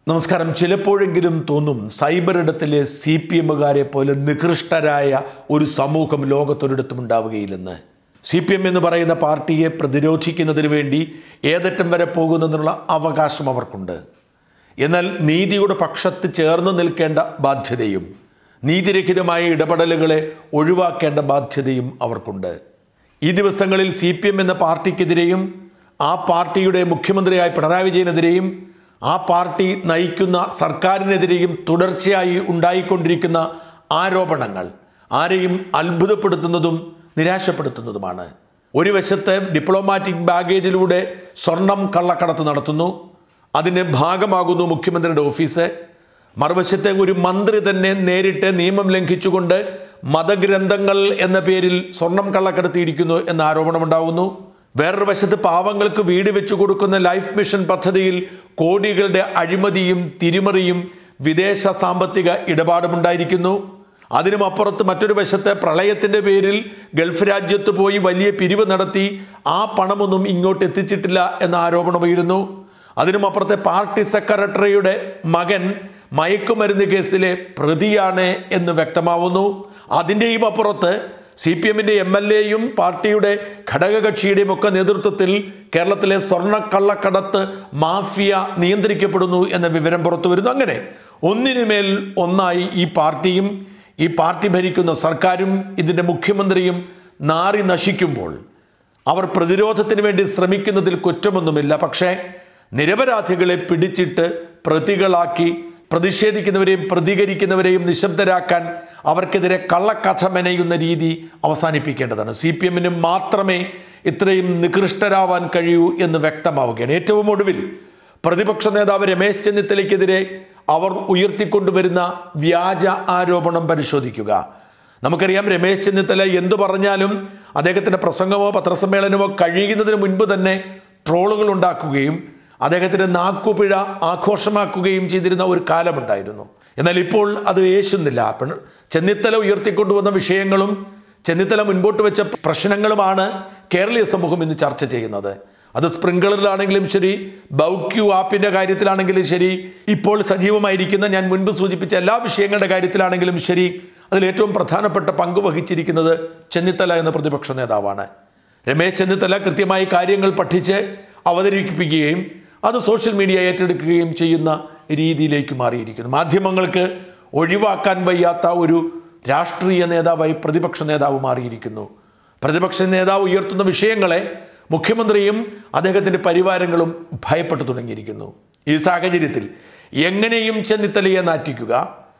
നമസ്കാരം ചിലപ്പോഴെങ്കിലും തോന്നും സൈബർ ഇടത്തിലെ സി പി എമ്മുകാരെ പോലെ നികൃഷ്ടരായ ഒരു സമൂഹം ലോകത്തൊരിടത്തും ഉണ്ടാവുകയില്ലെന്ന് സി പി എം എന്ന് പറയുന്ന പാർട്ടിയെ പ്രതിരോധിക്കുന്നതിന് വേണ്ടി ഏതറ്റം വരെ പോകുന്നതിനുള്ള അവകാശം അവർക്കുണ്ട് എന്നാൽ നീതിയുടെ പക്ഷത്ത് ചേർന്ന് നിൽക്കേണ്ട ബാധ്യതയും നീതിരഹിതമായ ഇടപെടലുകളെ ഒഴിവാക്കേണ്ട ബാധ്യതയും അവർക്കുണ്ട് ഈ ദിവസങ്ങളിൽ സി പി എം എന്ന പാർട്ടിക്കെതിരെയും ആ പാർട്ടിയുടെ മുഖ്യമന്ത്രിയായ പിണറായി വിജയനെതിരെയും ആ പാർട്ടി നയിക്കുന്ന സർക്കാരിനെതിരെയും തുടർച്ചയായി ഉണ്ടായിക്കൊണ്ടിരിക്കുന്ന ആരോപണങ്ങൾ ആരെയും അത്ഭുതപ്പെടുത്തുന്നതും നിരാശപ്പെടുത്തുന്നതുമാണ് ഒരു വശത്ത് ഡിപ്ലോമാറ്റിക് ബാഗേജിലൂടെ സ്വർണം കള്ളക്കടത്ത് നടത്തുന്നു അതിന് ഭാഗമാകുന്നു മുഖ്യമന്ത്രിയുടെ ഓഫീസ് മറുവശത്തെ ഒരു മന്ത്രി തന്നെ നേരിട്ട് നിയമം ലംഘിച്ചുകൊണ്ട് മതഗ്രന്ഥങ്ങൾ എന്ന പേരിൽ സ്വർണം കള്ളക്കടത്തിയിരിക്കുന്നു എന്ന ആരോപണമുണ്ടാകുന്നു വേറൊരു വശത്ത് പാവങ്ങൾക്ക് വീട് വെച്ചു കൊടുക്കുന്ന ലൈഫ് മിഷൻ പദ്ധതിയിൽ കോടികളുടെ അഴിമതിയും തിരിമറിയും വിദേശ സാമ്പത്തിക ഇടപാടുമുണ്ടായിരിക്കുന്നു അതിനും അപ്പുറത്ത് മറ്റൊരു വശത്ത് പ്രളയത്തിന്റെ പേരിൽ ഗൾഫ് രാജ്യത്ത് പോയി വലിയ പിരിവ് നടത്തി ആ പണമൊന്നും ഇങ്ങോട്ട് എത്തിച്ചിട്ടില്ല എന്ന ആരോപണമുയരുന്നു അതിനും അപ്പുറത്തെ പാർട്ടി സെക്രട്ടറിയുടെ മകൻ മയക്കുമരുന്ന് കേസിലെ പ്രതിയാണ് എന്ന് വ്യക്തമാവുന്നു അതിൻ്റെയും അപ്പുറത്ത് സി പി എമ്മിൻ്റെ എം എൽ എയും പാർട്ടിയുടെ ഘടകകക്ഷിയുടെയും ഒക്കെ നേതൃത്വത്തിൽ കേരളത്തിലെ സ്വർണ്ണക്കള്ളക്കടത്ത് മാഫിയ നിയന്ത്രിക്കപ്പെടുന്നു എന്ന വിവരം പുറത്തു വരുന്നു അങ്ങനെ ഒന്നിനുമേൽ ഒന്നായി ഈ പാർട്ടിയും ഈ പാർട്ടി ഭരിക്കുന്ന സർക്കാരും ഇതിൻ്റെ മുഖ്യമന്ത്രിയും നാറി നശിക്കുമ്പോൾ അവർ പ്രതിരോധത്തിന് വേണ്ടി ശ്രമിക്കുന്നതിൽ കുറ്റമൊന്നുമില്ല പക്ഷേ നിരപരാധികളെ പിടിച്ചിട്ട് പ്രതികളാക്കി പ്രതിഷേധിക്കുന്നവരെയും പ്രതികരിക്കുന്നവരെയും നിശബ്ദരാക്കാൻ അവർക്കെതിരെ കള്ളക്കഥ മെനയുന്ന രീതി അവസാനിപ്പിക്കേണ്ടതാണ് സി പി എമ്മിന് മാത്രമേ ഇത്രയും നികൃഷ്ടരാവാൻ കഴിയൂ എന്ന് വ്യക്തമാവുകയാണ് ഏറ്റവും ഒടുവിൽ പ്രതിപക്ഷ നേതാവ് രമേശ് ചെന്നിത്തലയ്ക്കെതിരെ അവർ ഉയർത്തിക്കൊണ്ടുവരുന്ന വ്യാജ ആരോപണം പരിശോധിക്കുക നമുക്കറിയാം രമേശ് ചെന്നിത്തല എന്തു പറഞ്ഞാലും അദ്ദേഹത്തിൻ്റെ പ്രസംഗമോ പത്രസമ്മേളനമോ കഴിയുന്നതിന് മുൻപ് തന്നെ ട്രോളുകൾ ഉണ്ടാക്കുകയും അദ്ദേഹത്തിൻ്റെ നാക്കുപിഴ ആഘോഷമാക്കുകയും ചെയ്തിരുന്ന ഒരു കാലമുണ്ടായിരുന്നു എന്നാൽ ഇപ്പോൾ അത് യേശുന്നില്ല പിണ- ചെന്നിത്തല ഉയർത്തിക്കൊണ്ടുവന്ന വിഷയങ്ങളും ചെന്നിത്തല മുൻപോട്ട് വെച്ച പ്രശ്നങ്ങളുമാണ് കേരളീയ സമൂഹം ഇന്ന് ചർച്ച ചെയ്യുന്നത് അത് സ്പ്രിംഗ്ലറിലാണെങ്കിലും ശരി ബൗക്യു ആപ്പിൻ്റെ കാര്യത്തിലാണെങ്കിലും ശരി ഇപ്പോൾ സജീവമായിരിക്കുന്ന ഞാൻ മുൻപ് സൂചിപ്പിച്ച എല്ലാ വിഷയങ്ങളുടെ കാര്യത്തിലാണെങ്കിലും ശരി അതിൽ ഏറ്റവും പ്രധാനപ്പെട്ട പങ്ക് വഹിച്ചിരിക്കുന്നത് ചെന്നിത്തല എന്ന പ്രതിപക്ഷ നേതാവാണ് രമേശ് ചെന്നിത്തല കൃത്യമായി കാര്യങ്ങൾ പഠിച്ച് അവതരിപ്പിക്കുകയും അത് സോഷ്യൽ മീഡിയ ഏറ്റെടുക്കുകയും ചെയ്യുന്ന രീതിയിലേക്ക് മാറിയിരിക്കുന്നു മാധ്യമങ്ങൾക്ക് ഒഴിവാക്കാൻ വയ്യാത്ത ഒരു രാഷ്ട്രീയ നേതാവായി പ്രതിപക്ഷ നേതാവ് മാറിയിരിക്കുന്നു പ്രതിപക്ഷ നേതാവ് ഉയർത്തുന്ന വിഷയങ്ങളെ മുഖ്യമന്ത്രിയും അദ്ദേഹത്തിൻ്റെ പരിവാരങ്ങളും ഭയപ്പെട്ടു തുടങ്ങിയിരിക്കുന്നു ഈ സാഹചര്യത്തിൽ എങ്ങനെയും ചെന്നിത്തലയെ നാറ്റിക്കുക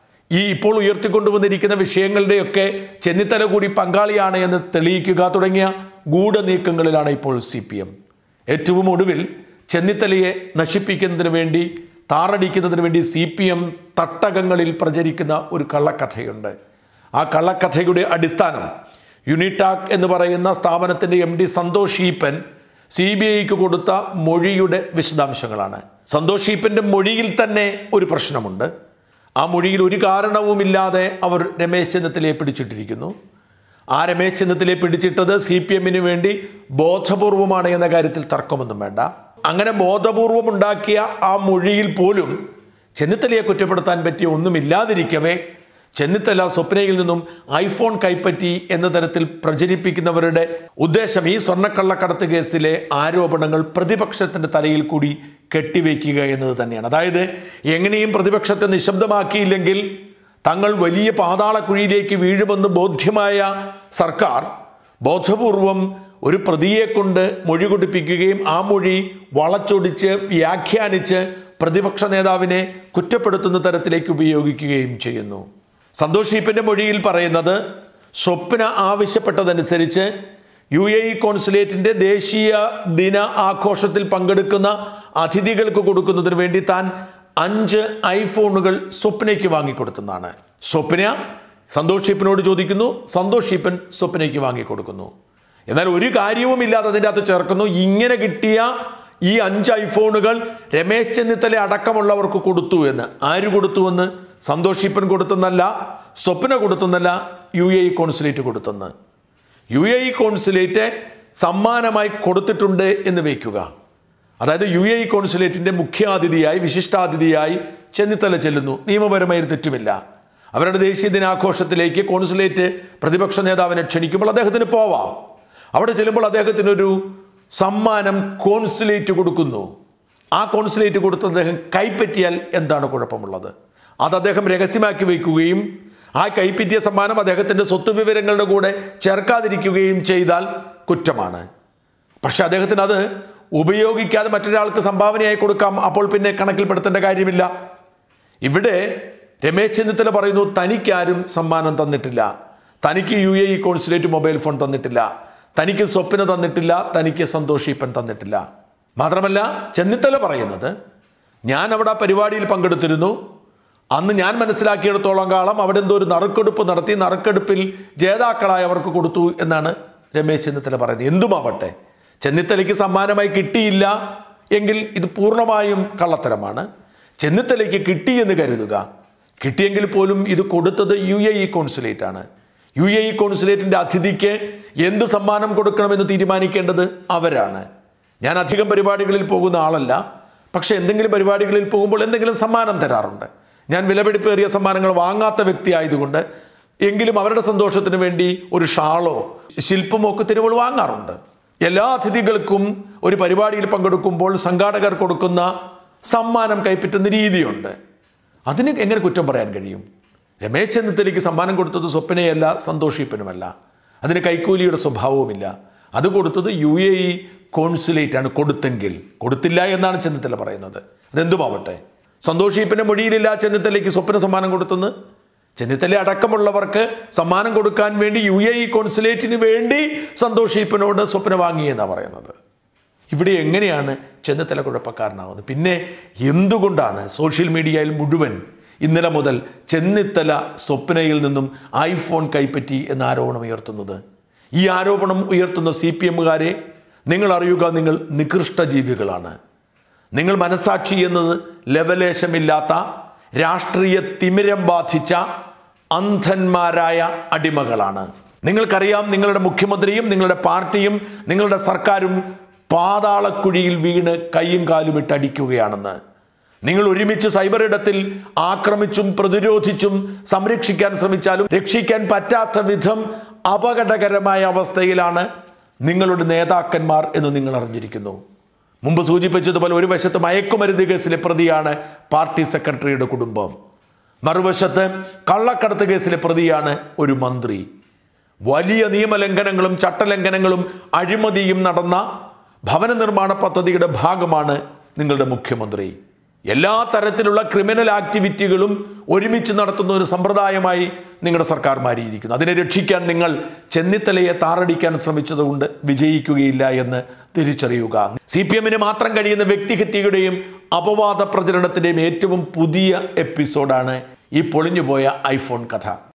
ഈ ഇപ്പോൾ ഉയർത്തിക്കൊണ്ടുവന്നിരിക്കുന്ന വിഷയങ്ങളുടെയൊക്കെ ചെന്നിത്തല കൂടി പങ്കാളിയാണ് എന്ന് തെളിയിക്കുക തുടങ്ങിയ ഗൂഢനീക്കങ്ങളിലാണ് ഇപ്പോൾ സി പി എം ഏറ്റവും ഒടുവിൽ ചെന്നിത്തലയെ നശിപ്പിക്കുന്നതിന് വേണ്ടി താറടിക്കുന്നതിന് വേണ്ടി സി പി എം തട്ടകങ്ങളിൽ പ്രചരിക്കുന്ന ഒരു കള്ളക്കഥയുണ്ട് ആ കള്ളക്കഥയുടെ അടിസ്ഥാനം യുണിടാക് എന്ന് പറയുന്ന സ്ഥാപനത്തിൻ്റെ M D Santhosh Eapen C B ഐക്ക് കൊടുത്ത മൊഴിയുടെ വിശദാംശങ്ങളാണ് സന്തോഷ് ഈപ്പൻ്റെ മൊഴിയിൽ തന്നെ ഒരു പ്രശ്നമുണ്ട് ആ മൊഴിയിൽ ഒരു കാരണവുമില്ലാതെ അവർ രമേശ് ചെന്നിത്തലയെ പിടിച്ചിട്ടിരിക്കുന്നു ആ രമേശ് ചെന്നിത്തലയെ പിടിച്ചിട്ടത് സി പി എമ്മിന് വേണ്ടി ബോധപൂർവമാണ് എന്ന കാര്യത്തിൽ തർക്കമൊന്നും വേണ്ട അങ്ങനെ ബോധപൂർവം ഉണ്ടാക്കിയ ആ മൊഴിയിൽ പോലും ചെന്നിത്തലയെ കുറ്റപ്പെടുത്താൻ പറ്റിയ ഒന്നുമില്ലാതിരിക്കവേ ചെന്നിത്തല സ്വപ്നയിൽ നിന്നും ഐഫോൺ കൈപ്പറ്റി എന്ന തരത്തിൽ പ്രചരിപ്പിക്കുന്നവരുടെ ഉദ്ദേശം ഈ സ്വർണ്ണക്കള്ളക്കടത്ത് കേസിലെ ആരോപണങ്ങൾ പ്രതിപക്ഷത്തിന്റെ തലയിൽ കൂടി കെട്ടിവെക്കുക എന്നത് തന്നെയാണ് അതായത് എങ്ങനെയും പ്രതിപക്ഷത്തെ നിശബ്ദമാക്കിയില്ലെങ്കിൽ തങ്ങൾ വലിയ പാതാളക്കുഴിയിലേക്ക് വീഴുമെന്ന് ബോധ്യമായ സർക്കാർ ബോധപൂർവം ഒരു പ്രതിയെ കൊണ്ട് മൊഴി കൊടുപ്പിക്കുകയും ആ മൊഴി വളച്ചൊടിച്ച് വ്യാഖ്യാനിച്ച് പ്രതിപക്ഷ നേതാവിനെ കുറ്റപ്പെടുത്തുന്ന തരത്തിലേക്ക് ഉപയോഗിക്കുകയും ചെയ്യുന്നു സന്തോഷ് ഈപ്പൻ്റെ മൊഴിയിൽ പറയുന്നത് സ്വപ്ന ആവശ്യപ്പെട്ടതനുസരിച്ച് യു എ ഇ കോൺസുലേറ്റിൻ്റെ ദേശീയ ദിന ആഘോഷത്തിൽ പങ്കെടുക്കുന്ന അതിഥികൾക്ക് കൊടുക്കുന്നതിന് വേണ്ടി താൻ അഞ്ച് ഐഫോണുകൾ സ്വപ്നയ്ക്ക് വാങ്ങിക്കൊടുത്തെന്നാണ് സ്വപ്ന സന്തോഷ് ഈപ്പനോട് ചോദിക്കുന്നു സന്തോഷ് ഈപ്പൻ സ്വപ്നയ്ക്ക് വാങ്ങിക്കൊടുക്കുന്നു എന്നാൽ ഒരു കാര്യവുമില്ലാതെ അതിൻ്റെ അകത്ത് ചേർക്കുന്നു ഇങ്ങനെ കിട്ടിയ ഈ അഞ്ച് ഐഫോണുകൾ രമേശ് ചെന്നിത്തല അടക്കമുള്ളവർക്ക് കൊടുത്തു എന്ന് ആര് കൊടുത്തുവെന്ന് സന്തോഷ് ഈപ്പൻ കൊടുത്തെന്നല്ല സ്വപ്ന കൊടുത്തെന്നല്ല യു എ ഇ കോൺസുലേറ്റ് കൊടുത്തെന്ന് യു എ ഇ കോൺസുലേറ്റ് സമ്മാനമായി കൊടുത്തിട്ടുണ്ട് എന്ന് വയ്ക്കുക അതായത് യു എ ഇ കോൺസുലേറ്റിൻ്റെ മുഖ്യാതിഥിയായി വിശിഷ്ടാതിഥിയായി ചെന്നിത്തല ചെല്ലുന്നു നിയമപരമായി ഒരു തെറ്റുമില്ല അവരുടെ ദേശീയ ദിനാഘോഷത്തിലേക്ക് കോൺസുലേറ്റ് പ്രതിപക്ഷ നേതാവിനെ ക്ഷണിക്കുമ്പോൾ അദ്ദേഹത്തിന് പോവാം അവിടെ ചെല്ലുമ്പോൾ അദ്ദേഹത്തിനൊരു സമ്മാനം കോൺസുലേറ്റ് കൊടുക്കുന്നു ആ കോൺസുലേറ്റ് കൊടുത്ത് അദ്ദേഹം കൈപ്പറ്റിയാൽ എന്താണ് കുഴപ്പമുള്ളത് അത് അദ്ദേഹം രഹസ്യമാക്കി വയ്ക്കുകയും ആ കൈപ്പറ്റിയ സമ്മാനം അദ്ദേഹത്തിൻ്റെ സ്വത്ത് വിവരങ്ങളുടെ കൂടെ ചേർക്കാതിരിക്കുകയും ചെയ്താൽ കുറ്റമാണ് പക്ഷെ അദ്ദേഹത്തിന് അത് ഉപയോഗിക്കാതെ മറ്റൊരാൾക്ക് സംഭാവനയായി കൊടുക്കാം അപ്പോൾ പിന്നെ കണക്കിൽപ്പെടുത്തേണ്ട കാര്യമില്ല ഇവിടെ രമേശ് ചെന്നിത്തല പറയുന്നു തനിക്കാരും സമ്മാനം തന്നിട്ടില്ല തനിക്ക് U A E consulate mobile phone തന്നിട്ടില്ല തനിക്ക് സ്വപ്ന തന്നിട്ടില്ല തനിക്ക് സന്തോഷീപ്പൻ തന്നിട്ടില്ല മാത്രമല്ല ചെന്നിത്തല പറയുന്നത് ഞാൻ അവിടെ ആ പരിപാടിയിൽ പങ്കെടുത്തിരുന്നു അന്ന് ഞാൻ മനസ്സിലാക്കിയിടത്തോളം കാലം അവിടെ എന്തോ ഒരു നറുക്കെടുപ്പ് നടത്തി നറുക്കെടുപ്പിൽ ജേതാക്കളായി അവർക്ക് കൊടുത്തു എന്നാണ് രമേശ് ചെന്നിത്തല പറയുന്നത് എന്തുമാവട്ടെ ചെന്നിത്തലയ്ക്ക് സമ്മാനമായി കിട്ടിയില്ല എങ്കിൽ ഇത് പൂർണ്ണമായും കള്ളത്തരമാണ് ചെന്നിത്തലയ്ക്ക് കിട്ടി എന്ന് കരുതുക കിട്ടിയെങ്കിൽ പോലും ഇത് കൊടുത്തത് യു എ ഇ കോൺസുലേറ്റ് ആണ് യു എ ഇ കോൺസുലേറ്റിൻ്റെ അതിഥിക്ക് എന്ത് സമ്മാനം കൊടുക്കണമെന്ന് തീരുമാനിക്കേണ്ടത് അവരാണ് ഞാൻ അധികം പരിപാടികളിൽ പോകുന്ന ആളല്ല പക്ഷേ എന്തെങ്കിലും പരിപാടികളിൽ പോകുമ്പോൾ എന്തെങ്കിലും സമ്മാനം തരാറുണ്ട് ഞാൻ വിലപിടിപ്പേറിയ സമ്മാനങ്ങൾ വാങ്ങാത്ത വ്യക്തി ആയതുകൊണ്ട് എങ്കിലും അവരുടെ സന്തോഷത്തിന് വേണ്ടി ഒരു ഷാളോ ശില്പമോ ഒക്കെ തിരുവൾ വാങ്ങാറുണ്ട് എല്ലാ അതിഥികൾക്കും ഒരു പരിപാടിയിൽ പങ്കെടുക്കുമ്പോൾ സംഘാടകർ കൊടുക്കുന്ന സമ്മാനം കൈപ്പറ്റുന്ന രീതിയുണ്ട് അതിന് എങ്ങനെ കുറ്റം പറയാൻ കഴിയും രമേശ് ചെന്നിത്തലയ്ക്ക് സമ്മാനം കൊടുത്തത് സ്വപ്നയല്ല സന്തോഷിപ്പനുമല്ല അതിന് കൈക്കൂലിയുടെ സ്വഭാവവുമില്ല അത് കൊടുത്തത് യു എ ഇ കോൺസുലേറ്റ് ആണ് കൊടുത്തെങ്കിൽ കൊടുത്തില്ല എന്നാണ് ചെന്നിത്തല പറയുന്നത് അതെന്തുമാവട്ടെ സന്തോഷിപ്പിന്റെ മൊഴിയിലില്ല ചെന്നിത്തലയ്ക്ക് സ്വപ്ന സമ്മാനം കൊടുത്തെന്ന് ചെന്നിത്തല അടക്കമുള്ളവർക്ക് സമ്മാനം കൊടുക്കാൻ വേണ്ടി യു എ ഇ കോൺസുലേറ്റിന് വേണ്ടി സന്തോഷിപ്പിനോട് സ്വപ്ന വാങ്ങിയെന്നാണ് പറയുന്നത് ഇവിടെ എങ്ങനെയാണ് ചെന്നിത്തല കുഴപ്പക്കാരനാവുന്നത് പിന്നെ എന്തുകൊണ്ടാണ് സോഷ്യൽ മീഡിയയിൽ മുഴുവൻ ഇന്നലെ മുതൽ ചെന്നിത്തല സ്വപ്നയിൽ നിന്നും ഐഫോൺ കൈപ്പറ്റി എന്ന ആരോപണം ഉയർത്തുന്നത് ഈ ആരോപണം ഉയർത്തുന്ന സി പി എമ്മുകാരെ നിങ്ങൾ അറിയുക നിങ്ങൾ നികൃഷ്ട ജീവികളാണ് നിങ്ങൾ മനസാക്ഷി എന്നത് ലവലേശമില്ലാത്ത രാഷ്ട്രീയ തിമിരം ബാധിച്ച അന്ധന്മാരായ അടിമകളാണ് നിങ്ങൾക്കറിയാം നിങ്ങളുടെ മുഖ്യമന്ത്രിയും നിങ്ങളുടെ പാർട്ടിയും നിങ്ങളുടെ സർക്കാരും പാതാളക്കുഴിയിൽ വീണ് കൈയും കാലും ഇട്ടടിക്കുകയാണെന്ന് നിങ്ങൾ ഒരുമിച്ച് സൈബർ ഇടത്തിൽ ആക്രമിച്ചും പ്രതിരോധിച്ചും സംരക്ഷിക്കാൻ ശ്രമിച്ചാലും രക്ഷിക്കാൻ പറ്റാത്ത വിധം അപകടകരമായ അവസ്ഥയിലാണ് നിങ്ങളുടെ നേതാക്കന്മാർ എന്ന് നിങ്ങൾ അറിഞ്ഞിരിക്കുന്നു മുമ്പ് സൂചിപ്പിച്ചതുപോലെ ഒരു വശത്ത് മയക്കുമരുന്ന് കേസിലെ പ്രതിയാണ് പാർട്ടി സെക്രട്ടറിയുടെ കുടുംബം മറുവശത്ത് കള്ളക്കടത്ത് കേസിലെ പ്രതിയാണ് ഒരു മന്ത്രി വലിയ നിയമലംഘനങ്ങളും ചട്ടലംഘനങ്ങളും അഴിമതിയും നടന്ന ഭവന നിർമ്മാണ പദ്ധതിയുടെ ഭാഗമാണ് നിങ്ങളുടെ മുഖ്യമന്ത്രി എല്ലാ തരത്തിലുള്ള ക്രിമിനൽ ആക്ടിവിറ്റികളും ഒരുമിച്ച് നടത്തുന്ന ഒരു സമ്പ്രദായമായി നിങ്ങളുടെ സർക്കാർ മാറിയിരിക്കുന്നു അതിനെ രക്ഷിക്കാൻ നിങ്ങൾ ചെന്നിത്തലയെ താറടിക്കാൻ ശ്രമിച്ചതുകൊണ്ട് വിജയിക്കുകയില്ല എന്ന് തിരിച്ചറിയുക സി പി എമ്മിന് മാത്രം കഴിയുന്ന വ്യക്തിഹത്യയുടെയും അപവാദ പ്രചരണത്തിൻ്റെയും ഏറ്റവും പുതിയ എപ്പിസോഡാണ് ഈ പൊളിഞ്ഞുപോയ ഐഫോൺ കഥ